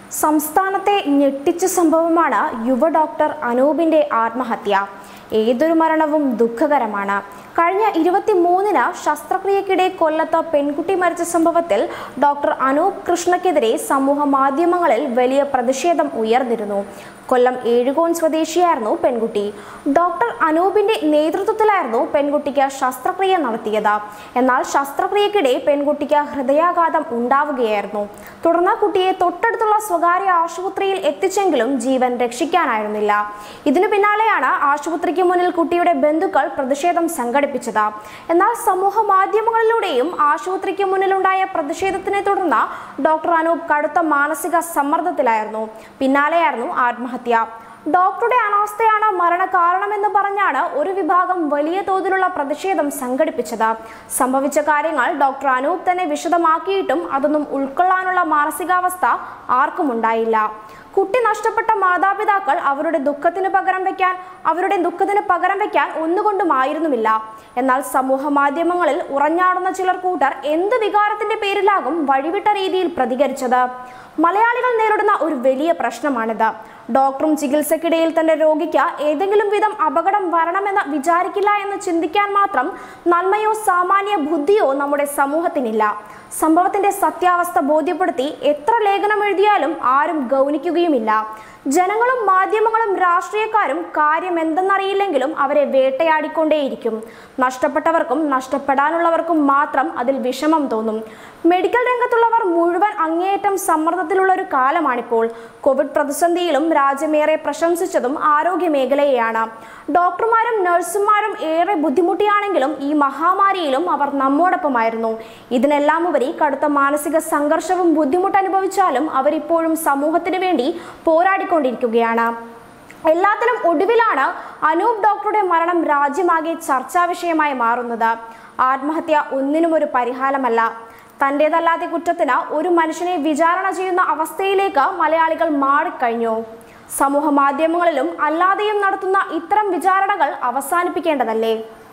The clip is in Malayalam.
സംസ്ഥാനത്തെ ഞെട്ടിച്ച സംഭവമാണ് യുവ ഡോക്ടർ അനൂപിന്റെ ആത്മഹത്യ ഏതൊരു മരണവും ദുഃഖകരമാണ് കഴിഞ്ഞ ഇരുപത്തി മൂന്നിന് ശസ്ത്രക്രിയക്കിടെ കൊല്ലത്ത് പെൺകുട്ടി മരിച്ച സംഭവത്തിൽ ഡോക്ടർ അനൂപ് കൃഷ്ണയ്ക്കെതിരെ സമൂഹ മാധ്യമങ്ങളിൽ വലിയ പ്രതിഷേധം ഉയർന്നിരുന്നു കൊല്ലം ഏഴുകോൺ സ്വദേശിയായിരുന്നു പെൺകുട്ടി ഡോക്ടർ അനൂപിന്റെ നേതൃത്വത്തിലായിരുന്നു പെൺകുട്ടിക്ക് ശസ്ത്രക്രിയ നടത്തിയത് എന്നാൽ ശസ്ത്രക്രിയക്കിടെ പെൺകുട്ടിക്ക് ഹൃദയാഘാതം ഉണ്ടാവുകയായിരുന്നു തുടർന്ന് കുട്ടിയെ തൊട്ടടുത്തുള്ള സ്വകാര്യ ആശുപത്രിയിൽ എത്തിച്ചെങ്കിലും ജീവൻ രക്ഷിക്കാനായിരുന്നില്ല ഇതിനു പിന്നാലെയാണ് ആശുപത്രിക്ക് മുന്നിൽ കുട്ടിയുടെ ബന്ധുക്കൾ പ്രതിഷേധം സംഘടിപ്പിച്ചത് എന്നാൽ സമൂഹ മാധ്യമങ്ങളിലൂടെയും ആശുപത്രിക്ക് മുന്നിലുണ്ടായ പ്രതിഷേധത്തിനെ തുടർന്ന് ഡോക്ടർ അനൂപ് കടുത്ത മാനസിക സമ്മർദ്ദത്തിലായിരുന്നു പിന്നാലെയായിരുന്നു ആത്മഹത്യ ഡോക്ടറുടെ അനാസ്ഥയാണ് മരണകാരണമെന്ന് പറഞ്ഞാണ് ഒരു വിഭാഗം വലിയ തോതിലുള്ള പ്രതിഷേധം സംഘടിപ്പിച്ചത് സംഭവിച്ച കാര്യങ്ങൾ ഡോക്ടർ അനൂപ് തന്നെ വിശദമാക്കിയിട്ടും അതൊന്നും ഉൾക്കൊള്ളാനുള്ള മാനസികാവസ്ഥ ആർക്കും ഉണ്ടായില്ല കുട്ടി നഷ്ടപ്പെട്ട മാതാപിതാക്കൾ അവരുടെ ദുഃഖത്തിന് പകരം വെക്കാൻ അവരുടെ ദുഃഖത്തിന് പകരം വെക്കാൻ ഒന്നുകൊണ്ടുമായിരുന്നുമില്ല എന്നാൽ സമൂഹ മാധ്യമങ്ങളിൽ ഉറഞ്ഞാടുന്ന ചിലർ കൂട്ടർ എന്ത് വികാരത്തിന്റെ പേരിലാകും വഴിവിട്ട രീതിയിൽ പ്രതികരിച്ചത് മലയാളികൾ നേരിടുന്ന ഒരു വലിയ പ്രശ്നമാണിത് ഡോക്ടറും ചികിത്സക്കിടയിൽ തന്റെ രോഗിക്ക് ഏതെങ്കിലും വിധം അപകടം വരണമെന്ന് വിചാരിക്കില്ല എന്ന് ചിന്തിക്കാൻ മാത്രം നന്മയോ സാമാന്യ ബുദ്ധിയോ നമ്മുടെ സമൂഹത്തിനില്ല സംഭവത്തിന്റെ സത്യാവസ്ഥ ബോധ്യപ്പെടുത്തി എത്ര ലേഖനം എഴുതിയാലും ആരും ഗൗനിക്കുകയുമില്ല ജനങ്ങളും മാധ്യമങ്ങളും രാഷ്ട്രീയക്കാരും കാര്യം എന്തെന്നറിയില്ലെങ്കിലും അവരെ വേട്ടയാടിക്കൊണ്ടേയിരിക്കും നഷ്ടപ്പെട്ടവർക്കും നഷ്ടപ്പെടാനുള്ളവർക്കും മാത്രം അതിൽ വിഷമം തോന്നും മെഡിക്കൽ രംഗത്തുള്ളവർ മുഴുവൻ അങ്ങേയറ്റം സമ്മർദ്ദത്തിലുള്ള ഒരു കാലമാണിപ്പോൾ കോവിഡ് പ്രതിസന്ധിയിലും രാജ്യമേറെ പ്രശംസിച്ചതും ആരോഗ്യ മേഖലയെയാണ് ഡോക്ടർമാരും നഴ്സുമാരും ഏറെ ബുദ്ധിമുട്ടിയാണെങ്കിലും ഈ മഹാമാരിയിലും അവർ നമ്മോടൊപ്പമായിരുന്നു ഇതിനെല്ലാം ഉപരി കടുത്ത മാനസിക സംഘർഷവും ബുദ്ധിമുട്ട് അനുഭവിച്ചാലും അവരിപ്പോഴും സമൂഹത്തിന് വേണ്ടി പോരാടിക്കൊണ്ടിരിക്കുകയാണ് എല്ലാത്തിനും ഒടുവിലാണ് അനൂപ് ഡോക്ടറുടെ മരണം രാജ്യമാകെ ചർച്ചാ വിഷയമായി മാറുന്നത് ആത്മഹത്യ ഒന്നിനും ഒരു പരിഹാരമല്ല തൻ്റേതല്ലാത്ത കുറ്റത്തിന് ഒരു മനുഷ്യനെ വിചാരണ ചെയ്യുന്ന അവസ്ഥയിലേക്ക് മലയാളികൾ മാറിക്കഴിഞ്ഞു സമൂഹ മാധ്യമങ്ങളിലും അല്ലാതെയും നടത്തുന്ന ഇത്തരം വിചാരണകൾ അവസാനിപ്പിക്കേണ്ടതല്ലേ